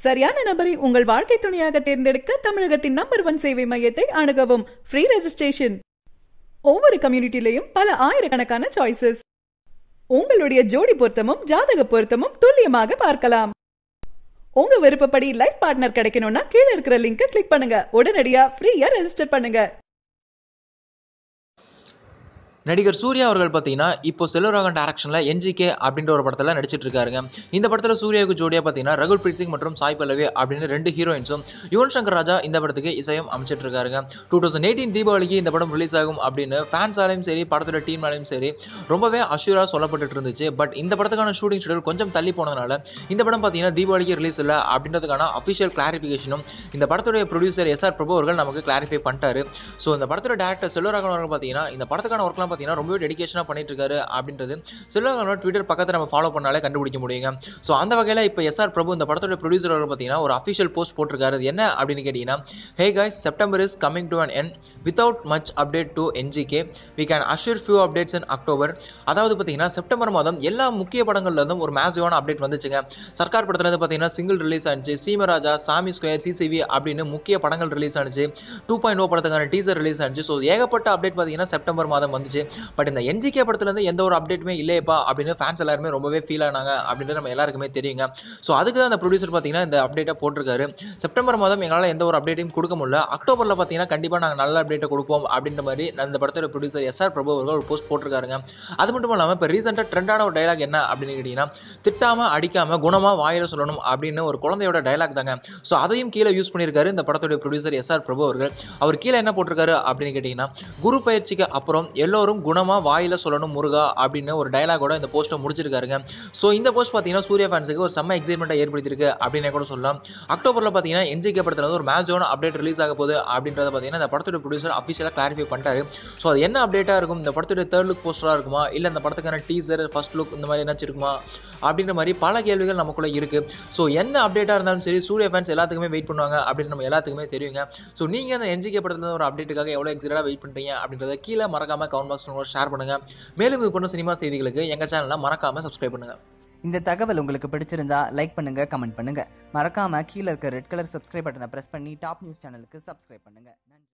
சரியான நபரை உங்கள் வாழ்க்கை துணையாக தேர்ந்தெடுக்க தமிழகத்தின் நம்பர் ஒன் சேவை மையத்தை அணுகவும் ஃப்ரீ ரெஜிஸ்ட்ரேஷன் ஒவ்வொரு கம்யூனிட்டிலையும் பல ஆயிரக்கணக்கான சாய்ஸஸ் உங்களுடைய ஜோடி பொருத்தமும் ஜாதக பொருத்தமும் துல்லியமாக பார்க்கலாம் உங்க விருப்பப்படி லைஃப் பார்ட்னர் கிடைக்கணும்னா கீழே இருக்கிற லிங்கை கிளிக் பண்ணுங்க உடனடியா ஃப்ரீயா ரெஜிஸ்டர் பண்ணுங்க நடிகர் சூர்யா அவர்கள் பார்த்தீங்கன்னா இப்போ செல்வராகன் டேரக்ஷனில் என்ஜிகே அப்படின்ற ஒரு படத்தில் நடிச்சிட்டு இருக்காருங்க இந்த படத்தில் சூர்யாவுக்கு ஜோடியாக பார்த்தீங்கன்னா ரகுல் பிரீத் சிங் மற்றும் சாய் பல்லவி அப்படின்னு ரெண்டு ஹீரோயின்ஸும் யுவன் சங்கர் ராஜா இந்த படத்துக்கு இசையம் அமைச்சிட்டு இருக்காருங்க டூ தௌசண்ட் எயிட்டீன் தீபாவளிக்கு இந்த படம் ரிலீஸ் ஆகும் அப்படின்னு ஃபேன்ஸாலையும் சரி படத்தோட டீம்னாலையும் சரி ரொம்பவே அஷ்யூராக சொல்லப்பட்டு இருந்துச்சு பட் இந்த படத்துக்கான ஷூட்டிங் ஷெடியூல் கொஞ்சம் தள்ளி போனதுனால இந்த படம் பார்த்தீங்கன்னா தீபாவளிக்கு ரிலீஸ் இல்லை அப்படின்றதுக்கான அஃபிஷியல் கிளாரிஃபிகேஷனும் இந்த படத்துடைய ப்ரொடியூசர் எஸ்ஆர் பிரபு அவர்கள் நமக்கு கிளாரிஃபை பண்ணிட்டாரு ஸோ இந்த படத்தோட டேரக்டர் செல்வராகவன் அவர்கள் பார்த்தீங்கன்னா இந்த படத்துக்கான ஒர்க்லாம் பார்த்தீங்கன்னா ரொம்பவே டெடிகேஷனாக பண்ணிட்டு இருக்காரு அப்படின்றது செல்வராகவனோட ட்விட்டர் பக்கத்தை நம்ம ஃபாலோ பண்ணாலே கண்டுபிடிக்க முடியுங்க ஸோ அந்த வகையில் இப்போ எஸ்ஆர் பிரபு இந்த படத்தோட ப்ரொடியூசர் அவர்கள் பார்த்தீங்கன்னா ஒரு அஃபிஷியல் போஸ்ட் போட்டிருக்காரு அது என்ன அப்படின்னு கேட்டிங்கன்னா hey guys September is coming to an end without much update to NGK we can assure few updates in October அதாவது பார்த்தீங்கன்னா செப்டம்பர் மாதம் எல்லா முக்கிய படங்கள்ல இருந்தும் ஒரு மேசிவான அப்டேட் வந்துச்சுங்க சர்க்கார் படத்துல இருந்து பார்த்தீங்கன்னா சிங்கிள் ரிலீஸ் ஆனிச்சு சீமராஜா சாமி ஸ்கொயர் சிசிவி அப்படின்னு முக்கிய படங்கள் ரிலீஸ் ஆனிச்சு டூ பாயிண்ட் ஓ படத்துக்கான டீசர் ரிலீஸ் ஆனிச்சு ஸோ ஏகப்பட்ட அப்டேட் பார்த்தீங்கன்னா செப்டம்பர் மாதம் வந்துச்சு பட் இந்த என்ஜிகே படத்துலேருந்து எந்த ஒரு அப்டேட்டுமே இல்லையப்பா அப்படின்னு ஃபேன்ஸ் எல்லாருமே ரொம்பவே ஃபீல் ஆனாங்க அப்படின்றது நம்ம எல்லாருக்குமே தெரியுங்க ஸோ அதுக்கு தான் அந்த ப்ரொடியூசர் பார்த்தீங்கன்னா இந்த அப்டேட்டை போட்டிருக்காரு செப்டம்பர் மாதம் எங்களால் எந்த ஒரு அப்டேட்டையும் கொடுக்க முடியல அக்டோபரில் பார்த்தீங்கன்னா கண்டிப்பாக நாங்கள் நல்ல அப்டேட்டை கொடுப்போம் அப்படின்ற மாதிரி அந்த படத்தோட ப்ரொடியூசர் எஸ்ஆர் பிரபு அவர்கள் ஒரு போஸ்ட் போட்டிருக்காருங்க அது மட்டும் இல்லாமல் இப்போ ரீசெண்டாக ட்ரெண்டான ஒரு டைலாக் என்ன அப்படின்னு கேட்டிங்கன்னா திட்டாம அடிக்காம குணமா வாயில சொல்லணும் அப்படின்னு ஒரு குழந்தையோட டைலாக் தாங்க ஸோ அதையும் கீழே யூஸ் பண்ணியிருக்காரு இந்த படத்தோட ப்ரொடியூசர் எஸ்ஆர் பிரபு அவர்கள் அவர் கீழே என்ன போட்டிருக்காரு அப்படின்னு கேட்டிங்கன்னா குரு பயிற்சிக்கு அப்புறம் எல்லோரும் குணமா வாயில சொல்லணும் முருகா அப்படின்னு ஒரு டைலாகோட இந்த போஸ்ட்டை முடிச்சிருக்காருங்க ஸோ இந்த போஸ்ட் பார்த்தீங்கன்னா சூர்யா ஃபேன்ஸுக்கு ஒரு செம்ம எக்ஸைட்மெண்ட்டை ஏற்படுத்தியிருக்கு அப்படின்னு கூட சொல்லலாம் அக்டோபரில் பார்த்தீங்கன்னா என்ஜிகே படத்தில் வந்து ஒரு மேட்சோன அப்டேட் ரிலீஸ் ஆக போகுது அப்படின்றத பார்த்தீங்கன்னா இந்த படத்தோட ப்ரொடியூசர் அஃபிஷியலாக கிளாரிஃபை பண்ணிட்டாரு ஸோ அது என்ன அப்டேட்டாக இருக்கும் இந்த படத்தோட தேர்ட் லுக் போஸ்டராக இருக்குமா இல்லை இந்த படத்துக்கான டீசர் ஃபர்ஸ்ட் லுக் இந்த மாதிரி என்னாச்சு இருக்குமா அப்படின்ற மாதிரி பல கேள்விகள் நமக்குள்ள இருக்கு ஸோ என்ன அப்டேட்டாக இருந்தாலும் சரி சூர்யா ஃபேன்ஸ் எல்லாத்துக்குமே வெயிட் பண்ணுவாங்க அப்படின்னு நம்ம எல்லாத்துக்குமே தெரியுங்க ஸோ நீங்கள் அந்த என்ஜிகே படத்துல ஒரு அப்டேட்டுக்காக எவ்வளோ எக்ஸைட்டாக வெயிட் பண்ணுறீங்க அப்படின்றத கீழே மறக்காம கமெண்ட் பாக்ஸ் ஷேர் பண்ணுங்க மேலும் இது போன்ற சினிமா செய்திகளுக்கு எங்கள் சேனலை மறக்காம சப்ஸ்கிரைப் பண்ணுங்க இந்த தகவல் உங்களுக்கு பிடிச்சிருந்தா லைக் பண்ணுங்க கமெண்ட் பண்ணுங்க மறக்காம கீழே இருக்க ரெட் கலர் சப்ஸ்கிரைப் பட்டனை பிரஸ் பண்ணி டாப் நியூஸ் சேனலுக்கு சப்ஸ்கிரைப் பண்ணுங்க நன்றி